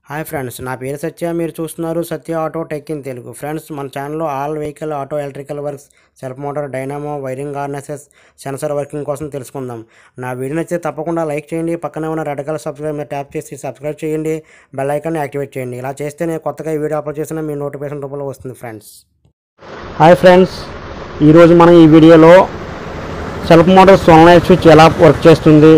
Hi friends నా పేరు సత్య మీరు చూస్తున్నారు Satya auto tech in Telugu friends మన ఛానల్లో all vehicle auto electrical works self motor dynamo wiring harnesses sensor working కోసం తెలుసుకుందాం నా వీడియో నచ్చితే తప్పకుండా లైక్ చేయండి పక్కనే ఉన్న రెడ్ కలర్ సబ్స్క్రైబ్ మీద ట్యాప్ చేసి సబ్స్క్రైబ్ చేయండి బెల్ ఐకాన్ని యాక్టివేట్ చేయండి ఇలా చేస్తే నేను కొత్తగా ఈ వీడియో అప్లోడ్ చేసిన మీ నోటిఫికేషన్ రూపంలో వస్తుంది ఫ్రెండ్స్ హాయ్ ఫ్రెండ్స్ ఈరోజు మనం ఈ వీడియోలో సెల్ఫ్ మోటార్ సోలనైట్ స్విచ్ ఎలా వర్క్ చేస్తుంది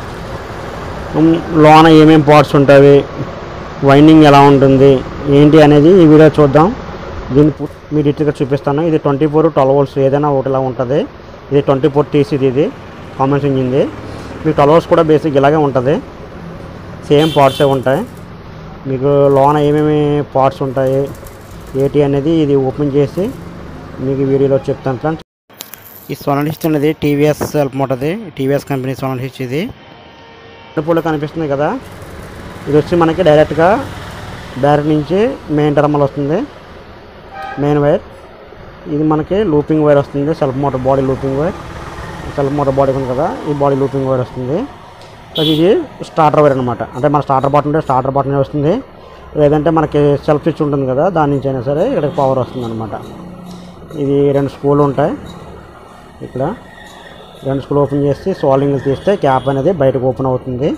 లోన ఏమేమి పార్ట్స్ ఉంటాయి వైండింగ్ ఎలా ఉంటుంది ఏంటి అనేది ఈ వీడియో చూద్దాం దీన్ని పు- మీ డీటెయిల్గా చూపిస్తాను ఇది ట్వంటీ ఫోర్ ట్వెల్వ్ వోల్ట్స్ ఏదైనా ఒకటిలా ఉంటుంది ఇది ట్వంటీ ఫోర్ టీసీది ఇది కామన్స్ ఇంజిన్ది మీకు ట్వెల్వ్ వోల్ట్స్ కూడా బేసిక్ ఇలాగే ఉంటుంది సేమ్ పార్ట్సే ఉంటాయి మీకు లోన ఏమేమి పార్ట్స్ ఉంటాయి ఏంటి అనేది ఇది ఓపెన్ చేసి మీకు ఈ వీడియోలో చెప్తాను ఫ్రెండ్స్ ఈ సోనల్ హిచ్ అనేది టీవీఎస్ సెల్ఫ్ మోటది టీవీఎస్ కంపెనీ సోనల్ హిచ్ ఇది పూలు కనిపిస్తుంది కదా ఇది వచ్చి మనకి డైరెక్ట్గా డైరెక్ట్ నుంచి మెయిన్ టర్మల్ వస్తుంది మెయిన్ వైర్ ఇది మనకి లూపింగ్ వైర్ వస్తుంది self motor body looping wire self motor body ఉంది కదా ఈ బాడీ లూపింగ్ వైర్ వస్తుంది సో ఇది స్టార్టర్ వైర్ అనమాట అంటే మన స్టార్టర్ బటన్ ఉంటే స్టార్టర్ బటన్ వస్తుంది లేదంటే మనకి సెల్ఫ్ స్విచ్ ఉంటుంది కదా దాని నుంచి అయినా సరే ఇక్కడికి పవర్ వస్తుంది అనమాట ఇది రెండు స్కూల్ ఉంటాయి ఇక్కడ రెండు స్కూల్ ఓపెన్ చేసి సోల్డింగ్ తీస్తే క్యాప్ అనేది బయటకు ఓపెన్ అవుతుంది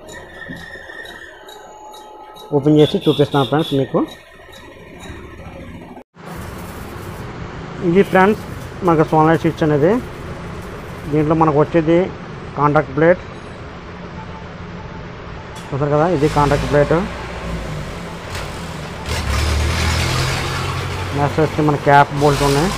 ఓపెన్ చేసి చూపిస్తాను ఫ్రెండ్స్ మీకు ఇది ఫ్రెండ్స్ మనకు సోలైట్ స్విచ్ అనేది దీంట్లో మనకు వచ్చేది కాంటాక్ట్ ప్లేట్ చూసారు కదా ఇది కాంటాక్ట్ ప్లేట్ నెక్స్ట్ వచ్చి మన క్యాప్ బోల్ట్ ఉన్నాయి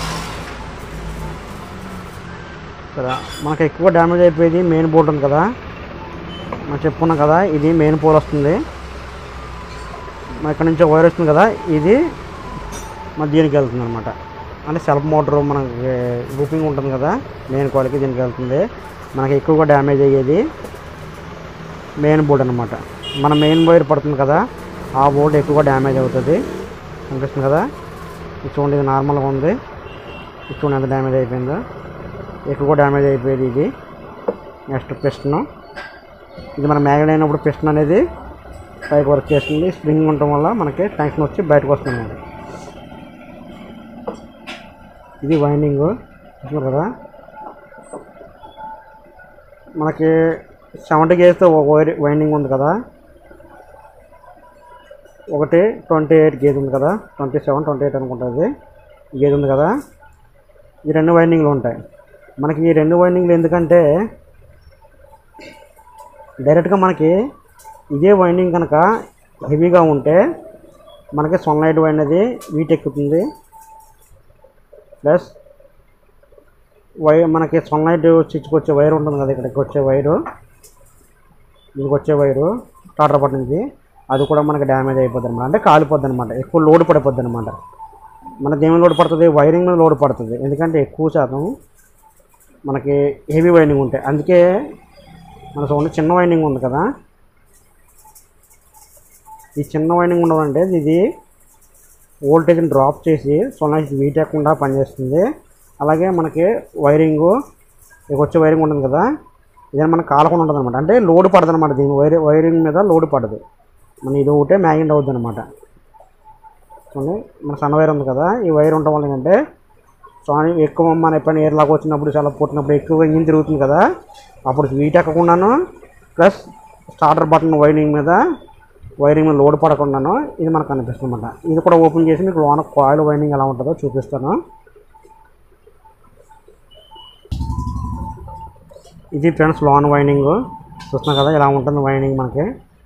సరే మనకు ఎక్కువ డ్యామేజ్ అయిపోయేది మెయిన్ బోర్డు ఉంది కదా మనం చెప్పుకున్నాం కదా ఇది మెయిన్ పోల్ వస్తుంది మన ఇక్కడ నుంచి వైర్ వస్తుంది కదా ఇది మన దీనికి వెళ్తుంది అనమాట అంటే సెల్ఫ్ మోటార్ మనకి బుకింగ్ ఉంటుంది కదా మెయిన్ కోల్కి దీనికి వెళ్తుంది మనకి ఎక్కువగా డ్యామేజ్ అయ్యేది మెయిన్ బోర్డు అనమాట మన మెయిన్ వైర్ పడుతుంది కదా ఆ బోర్డు ఎక్కువగా డ్యామేజ్ అవుతుంది అనిపిస్తుంది కదా ఇది చూడండి ఇది నార్మల్గా ఉంది ఇది చూడండి ఎంత డ్యామేజ్ అయిపోయిందో ఎక్కువ డ్యామేజ్ అయిపోయేది ఇది నెక్స్ట్ పిస్టన్ ఇది మన మ్యాగ్నెట్ అయినప్పుడు పిస్టన్ అనేది పైకి వర్క్ చేస్తుంది స్ప్రింగ్ ఉండటం వల్ల మనకి టెన్షన్ వచ్చి బయటకు వస్తుంది అన్నమాట. ఇది వైండింగ్ చూస్తున్నారు కదా మనకి సెవెంటీ గేజ్తో ఒక వైర్ వైండింగ్ ఉంది కదా ఒకటి ట్వంటీ ఎయిట్ గేజ్ ఉంది కదా ట్వంటీ సెవెన్ ట్వంటీ ఎయిట్ అనుకుంటుంది గేజ్ ఉంది కదా ఈ రెండు వైండింగ్లు ఉంటాయి మనకి ఈ రెండు వైండింగ్లు ఎందుకంటే డైరెక్ట్గా మనకి ఇదే వైండింగ్ కనుక హెవీగా ఉంటే మనకి సన్లైట్ అనేది వీట్ ఎక్కుతుంది ప్లస్ వై మనకి సన్లైట్ స్విచ్కి వచ్చే వైర్ ఉంటుంది కదా ఇక్కడికి వచ్చే వైరు దీనికి వచ్చే వైరు స్టార్టర్ బటన్ నుంచి అది కూడా మనకి డ్యామేజ్ అయిపోద్ది అనమాట అంటే కాలిపోద్ది అనమాట ఎక్కువ లోడ్ పడిపోద్ది అనమాట మన దేని లోడ్ పడుతుంది వైరింగ్ మీద లోడ్ పడుతుంది ఎందుకంటే ఎక్కువ శాతం మనకి హెవీ వైండింగ్ ఉంటాయి అందుకే మన సౌండ్ చిన్న వైండింగ్ ఉంది కదా ఈ చిన్న వైండింగ్ ఉండదంటే ఇది వోల్టేజ్ని డ్రాప్ చేసి సోనాస్ వీట్ ఎక్కకుండా పనిచేస్తుంది అలాగే మనకి వైరింగ్ ఇక వచ్చే వైరింగ్ ఉంటుంది కదా ఇది మనకు కాలకుండా ఉంటుంది అనమాట అంటే లోడ్ పడదు అనమాట దీని వైర్ వైరింగ్ మీద లోడ్ పడదు మన ఇది ఒకటే మ్యాగ్నెట్ అవుద్ది అనమాట చూడండి మన సన్న వైర్ ఉంది కదా ఈ వైర్ ఉండటం వల్ల ఏంటంటే సారీ ఎక్కువ మన ఎప్పుడైనా ఎయిర్ లాగా వచ్చినప్పుడు చాలా పుట్టినప్పుడు ఎక్కువగా ఇంజిన్ తిరుగుతుంది కదా అప్పుడు వీట్ ఎక్కకుండాను ప్లస్ స్టార్టర్ బటన్ వైరింగ్ మీద వైరింగ్ మీద లోడ్ పడకుండాను ఇది మనకు కనిపిస్తుంది అనమాట ఇది కూడా ఓపెన్ చేసి మీకు లోన కాయిల్ వైండింగ్ ఎలా ఉంటుందో చూపిస్తాను ఇది ఫ్రెండ్స్ లోన్ వైండింగ్ చూస్తున్నాం కదా ఇలా ఉంటుంది వైండింగ్ మనకి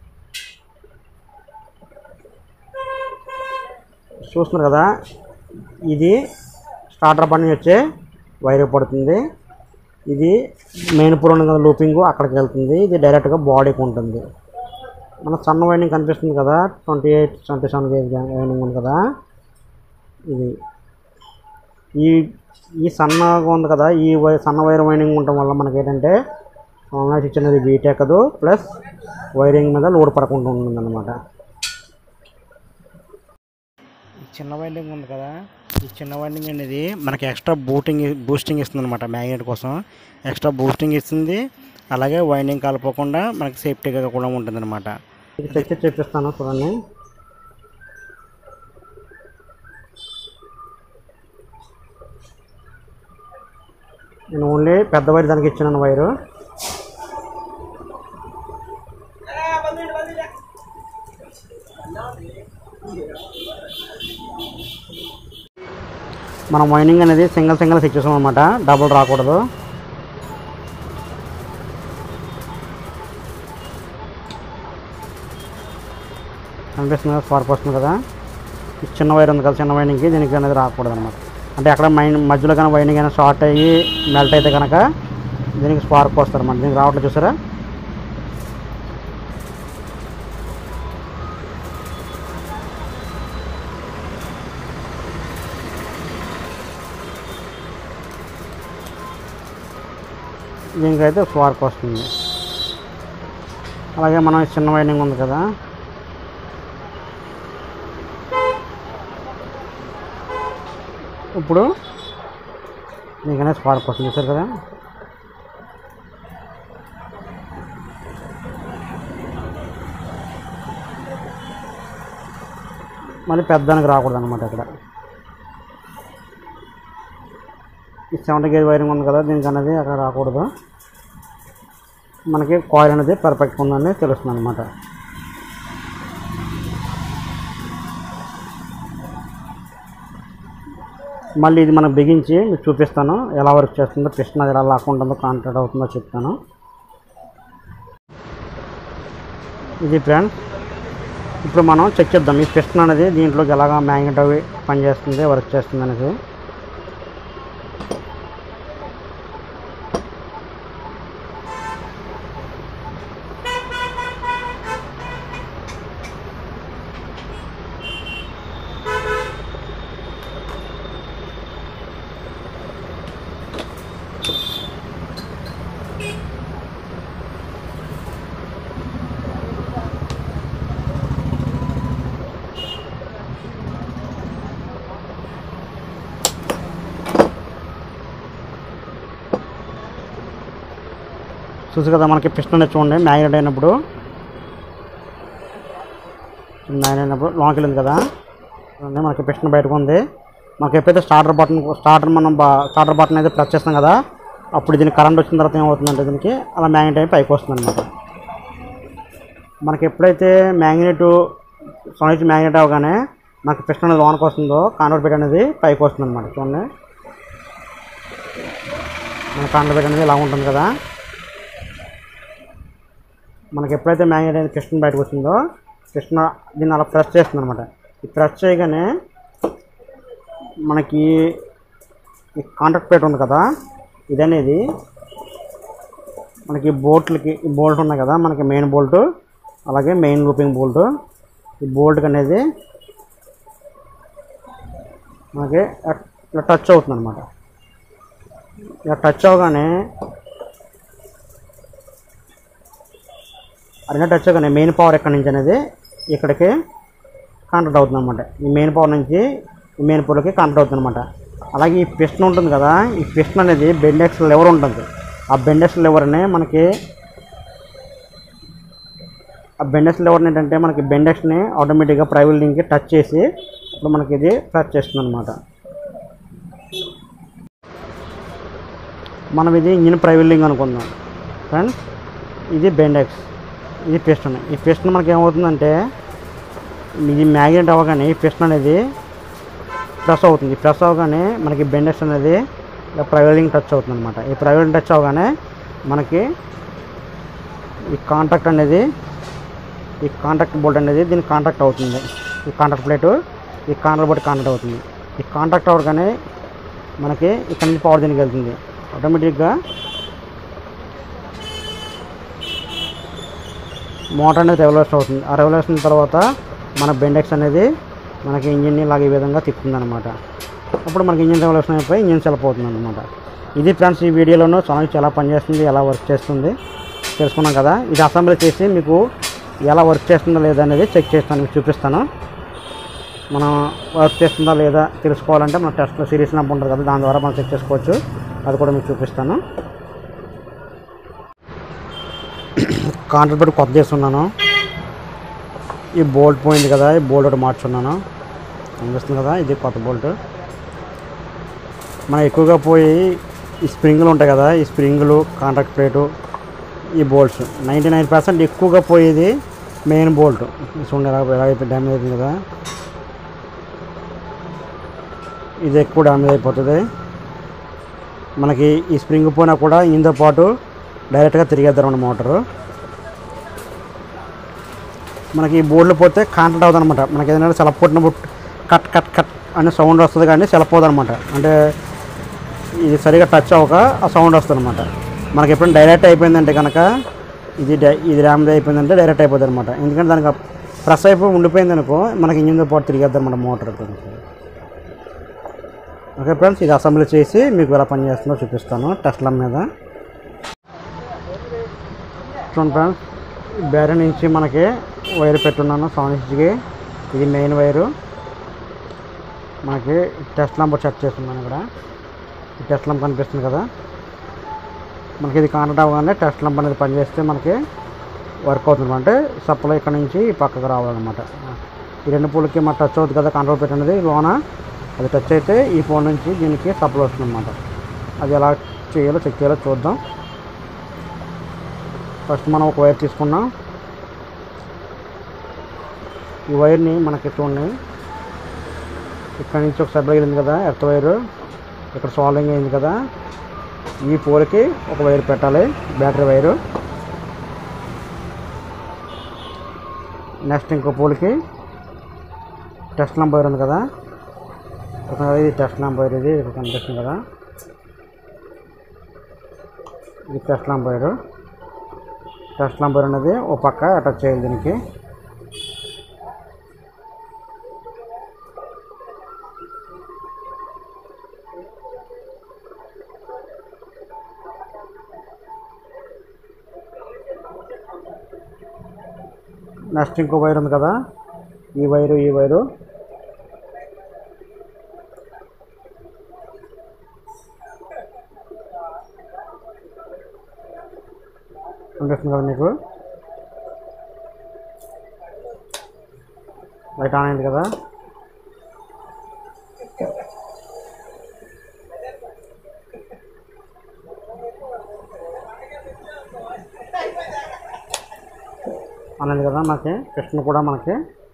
చూస్తున్నారు కదా ఇది స్టార్టర్ పని వచ్చే వైర్ పడుతుంది ఇది మెయిన్ పూర్ ఉంది కదా లూపింగ్ అక్కడికి వెళ్తుంది ఇది డైరెక్ట్గా బాడీకి ఉంటుంది మన సన్న వైండింగ్ కనిపిస్తుంది కదా twenty eight twenty seven gauge winding ఉంది కదా ఇది ఈ ఈ సన్నగా ఉంది కదా ఈ వై సన్న వైర్ వైండింగ్ ఉండటం వల్ల మనకి ఏంటంటే ఆన్లైన్ స్విచ్ అనేది వీట్ ఎక్కదు ప్లస్ వైరింగ్ మీద లోడ్ పడకుండా ఉంటుంది అనమాట చిన్న వైండింగ్ ఉంది కదా ఈ చిన్న వైండింగ్ అనేది మనకి ఎక్స్ట్రా బూటింగ్ బూస్టింగ్ ఇస్తుంది అనమాట మ్యాగ్నెట్ కోసం ఎక్స్ట్రా బూస్టింగ్ ఇస్తుంది అలాగే వైండింగ్ కలపకుండా మనకి సేఫ్టీగా కూడా ఉంటుంది అనమాట ఇది చెక్ చేసి చూపిస్తాను చూడండి నేను ఓన్లీ పెద్ద వైర్ దానికి ఇచ్చినాను వైరు మనం వైండింగ్ అనేది సింగిల్ సింగిల్ సెట్ చేసాం అనమాట డబుల్ రాకూడదు కనిపిస్తుంది కదా స్పార్క్ వస్తుంది కదా ఈ చిన్న వైర్ ఉంది కదా చిన్న వైండింగ్కి దీనికి అనేది రాకూడదు అనమాట అంటే అక్కడ మైండ్ మధ్యలో కానీ వైండింగ్ అయినా షార్ట్ అయ్యి మెల్ట్ అయితే కనుక దీనికి స్పార్క్ వస్తారు అనమాట దీనికి రావట్లేదు చూసారా దీనికైతే స్పార్క్ వస్తుంది అలాగే మనం ఈ చిన్న వైండింగ్ ఉంది కదా ఇప్పుడు దీనికనే స్పార్క్ వస్తుంది చూసారు కదా మళ్ళీ పెద్దానికి రాకూడదు అనమాట ఇక్కడ ఈ సెవెంటీ గేజ్ వైరింగ్ ఉంది కదా దీనికి అనేది అక్కడ రాకూడదు మనకి కాయిల్ అనేది పర్ఫెక్ట్గా ఉందని తెలుస్తుంది అనమాట మళ్ళీ ఇది మనం బిగించి మీకు చూపిస్తాను ఎలా వర్క్ చేస్తుందో పిస్టన్ అది ఎలా లాక్కుంటుందో కాంటాక్ట్ అవుతుందో చెప్తాను ఇది ఫ్రెండ్స్ ఇప్పుడు మనం చెక్ చేద్దాం ఈ పిస్టన్ అనేది దీంట్లోకి ఎలాగా మ్యాగ్నెట్ అవి పనిచేస్తుంది వర్క్ చేస్తుంది అనేది చూసి కదా మనకి పిస్టన్ అనేది చూడండి మ్యాగ్నెట్ అయినప్పుడు మ్యాగ్నెట్ అయినప్పుడు లాంగ్ వెళ్ళింది కదా చూడండి మనకి పిస్టన్ బయటకు ఉంది మనకి ఎప్పుడైతే స్టార్టర్ బటన్ స్టార్టర్ మనం స్టార్టర్ బటన్ అయితే ప్రెస్ చేస్తాం కదా అప్పుడు దీనికి కరెంట్ వచ్చిన తర్వాత ఏమవుతుందంటే దీనికి అలా మ్యాగ్నెట్ అయి పైకి వస్తుంది అనమాట మనకి ఎప్పుడైతే మ్యాగ్నెట్ సొనైజ్ మ్యాగ్నెట్ అవగానే మనకి పిస్టన్ అనేది లోనికి వస్తుందో కాన్వర్ట్ బెడ్ అనేది పైకి వస్తుంది అనమాట చూడండి మన కాన్వర్ట్ బెడ్ అనేది ఇలా ఉంటుంది కదా మనకి ఎప్పుడైతే మ్యాగ్నెట్ అనేది కృష్ణ బయటకు వచ్చిందో కృష్ణ దీన్ని అలా ప్రెస్ చేస్తుంది అనమాట ఈ ప్రెస్ చేయగానే మనకి ఈ కాంటాక్ట్ ప్లేట్ ఉంది కదా ఇదనేది మనకి బోట్లకి ఈ బోల్ట్ ఉన్నాయి కదా మనకి మెయిన్ బోల్ట్ అలాగే మెయిన్ లూపింగ్ బోల్ట్ ఈ బోల్ట్కి అనేది మనకి ఇలా టచ్ అవుతుంది అనమాట ఇలా టచ్ అవగానే అడిగిన టచ్ కానీ మెయిన్ పవర్ ఎక్కడి నుంచి అనేది ఇక్కడికి కాంటాక్ట్ అవుతుంది అనమాట ఈ మెయిన్ పవర్ నుంచి ఈ మెయిన్ పవర్కి కాంటాక్ట్ అవుతుంది అనమాట అలాగే ఈ పిస్టన్ ఉంటుంది కదా ఈ పిస్టన్ అనేది బెండెక్స్ లెవర్ ఉంటుంది ఆ బెండెక్స్ లెవర్ని మనకి ఆ బెండెక్స్ లెవర్ ఏంటంటే మనకి బెండెక్స్ని ఆటోమేటిక్గా ప్రైవేట్ లింక్కి టచ్ చేసి ఇప్పుడు మనకి ఇది ప్రెస్ చేస్తుంది అనమాట మనం ఇది ఇంజిన్ ప్రైవేట్ లింక్ అనుకుందాం ఫ్రెండ్స్ ఇది బెండెక్స్ ఇది పిస్టన్ ఈ పిస్టన్ మనకి ఏమవుతుందంటే ఇది మ్యాగ్నెట్ అవ్వగానే ఈ పిస్టన్ అనేది ప్రెస్ అవుతుంది ప్రెస్ అవ్వగానే మనకి బెండెక్స్ అనేది ఇలా ప్రైవేలింగ్ టచ్ అవుతుంది అనమాట ఈ ప్రైవేలింగ్ టచ్ అవ్వగానే మనకి ఈ కాంటాక్ట్ అనేది ఈ కాంటాక్ట్ బోల్ట్ అనేది దీనికి కాంటాక్ట్ అవుతుంది ఈ కాంటాక్ట్ ప్లేటు ఈ కాంటాక్ట్ బోల్ట్ కాంటాక్ట్ అవుతుంది ఈ కాంటాక్ట్ అవ్వగానే మనకి ఇక్కడ నుంచి పవర్ దీనికి వెళ్తుంది ఆటోమేటిక్గా మోటార్ అనేది రెవల్యూషన్ అవుతుంది ఆ రెవల్యూషన్ తర్వాత మన బెండెక్స్ అనేది మనకి ఇంజిన్ని ఇలాగ ఈ విధంగా తిప్పుతుంది అనమాట అప్పుడు మనకి ఇంజిన్ రెవల్యూషన్ అయిపోయి ఇంజిన్ సెల్ఫ్ అవుతుంది అనమాట ఇది ఫ్రెండ్స్ ఈ వీడియోలోనూ సోనాలిక్స్ ఎలా పనిచేస్తుంది ఎలా వర్క్ చేస్తుంది తెలుసుకున్నాం కదా ఇది అసెంబ్లీ చేసి మీకు ఎలా వర్క్ చేస్తుందో లేదా అనేది చెక్ చేస్తాను మీకు చూపిస్తాను మనం వర్క్ చేస్తుందా లేదా తెలుసుకోవాలంటే మన టెస్ట్ సిరీస్ నెంబర్ ఉంటుంది కదా దాని ద్వారా మనం చెక్ చేసుకోవచ్చు అది కూడా మీకు చూపిస్తాను కాంట్రాక్ట్ కొత్త చేస్తున్నాను ఈ బోల్ట్ పోయింది కదా ఈ బోల్ట్ ఒకటి మార్చున్నాను అనిపిస్తుంది కదా ఇది కొత్త బోల్ట్ మనం ఎక్కువగా పోయి ఈ స్ప్రింగులు ఉంటాయి కదా ఈ స్ప్రింగులు కాంటాక్ట్ ప్లేటు ఈ బోల్ట్స్ నైంటీ నైన్ పర్సెంట్ ఎక్కువగా పోయేది మెయిన్ బోల్ట్ చూడండి ఎలా ఎలా అయిపోయి డ్యామేజ్ అవుతుంది కదా ఇది ఎక్కువ డ్యామేజ్ అయిపోతుంది మనకి ఈ స్ప్రింగ్ పోయినా కూడా ఇంతో పాటు డైరెక్ట్గా తిరిగేద్దాం అన్నమాట మోటారు మనకి ఈ బోర్డులో పోతే కాంటాక్ట్ అవుతుంది అనమాట మనకి ఏదైనా సెలప్ కొట్టినప్పుడు కట్ కట్ కట్ అనే సౌండ్ వస్తుంది కానీ సెలపోదు అనమాట అంటే ఇది సరిగా టచ్ అవ్వక ఆ సౌండ్ వస్తుంది అనమాట మనకి ఎప్పుడైనా డైరెక్ట్ అయిపోయిందంటే కనుక ఇది డై- ఇది డ్యామేజ్ అయిపోయిందంటే డైరెక్ట్ అయిపోతుంది అనమాట ఎందుకంటే దానికి ప్రెస్ అయిపోయి ఉండిపోయింది అనుకో మనకి ఇంజిన్తో పాటు తిరిగేద్దాం అనమాట మోటార్ ఓకే ఫ్రెండ్స్ ఇది అసెంబ్లీ చేసి మీకు ఎలా పనిచేస్తుందో చూపిస్తాను టెస్ట్ల మీద చూడండి ఫ్రెండ్స్ బ్యారీ నుంచి మనకి వైర్ పెట్టున్నాను సౌండ్కి ఇది మెయిన్ వైరు మనకి టెస్ట్ లంబర్ సెట్ చేస్తున్నాను ఇక్కడ ఈ టెస్ట్ లంప్ కనిపిస్తుంది కదా మనకి ఇది కాంటాక్ట్ అవ్వగానే టెస్ట్ లంప్ అనేది పనిచేస్తే మనకి వర్క్ అవుతుంది అంటే సప్లై ఇక్కడ నుంచి పక్కకు రావాలన్నమాట ఈ రెండు పూలకి మన టచ్ అవుతుంది కదా కంట్రోల్ పెట్టినది లోన అది టచ్ అయితే ఈ ఫోన్ నుంచి దీనికి సప్లై వస్తుంది అనమాట అది ఎలా చేయాలో చెక్ చేయాలో చూద్దాం ఫస్ట్ మనం ఒక వైర్ తీసుకున్నాం ఈ వైర్ని మనకి చూడండి ఇక్కడ నుంచి ఒక సబ్లై వెళ్ళింది కదా ఎర్త్ వైరు ఇక్కడ సాల్వింగ్ అయింది కదా ఈ పోల్కి ఒక వైర్ పెట్టాలి బ్యాటరీ వైరు నెక్స్ట్ ఇంకో పోల్కి టెస్ట్ లంప్ వైర్ ఉంది కదా ఒక ఇది టెస్ట్ లంప్ వైర్ ఇది ఇక్కడ కనిపిస్తుంది కదా ఇది test lamp wire test lamp wire అనేది ఒక పక్క అటాచ్ చేయాలి దీనికి నెక్స్ట్ ఇంకో వైర్ ఉంది కదా ఈ వైరు ఈ వైరు కనిపిస్తుంది కదా మీకు లైట్ ఆన్ అయింది కదా అనేది కదా మనకి కృష్ణ కూడా మనకి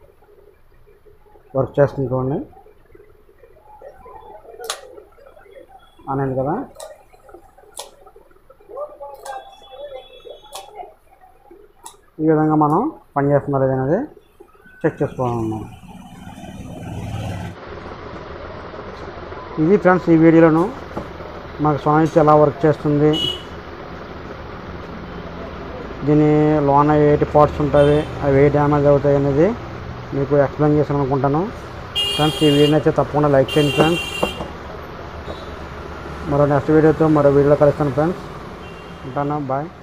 వర్క్ చేస్తుంది చూడండి అనేది కదా ఈ విధంగా మనం పనిచేస్తున్నారు అనేది చెక్ చేసుకోవాలన్నమాట ఇది ఫ్రెండ్స్ ఈ వీడియోలోను మాకు సోనిచ్ ఎలా వర్క్ చేస్తుంది దీని లోన ఏటి పార్ట్స్ ఉంటాయి అవి ఏ డ్యామేజ్ అవుతాయి అనేది మీకు ఎక్స్ప్లెయిన్ చేసాను అనుకుంటాను ఫ్రెండ్స్ ఈ వీడియో అయితే తప్పకుండా లైక్ చేయండి ఫ్రెండ్స్ మరో నెక్స్ట్ వీడియోతో మరో వీడియోలో కలుస్తాను ఫ్రెండ్స్ ఉంటాను బాయ్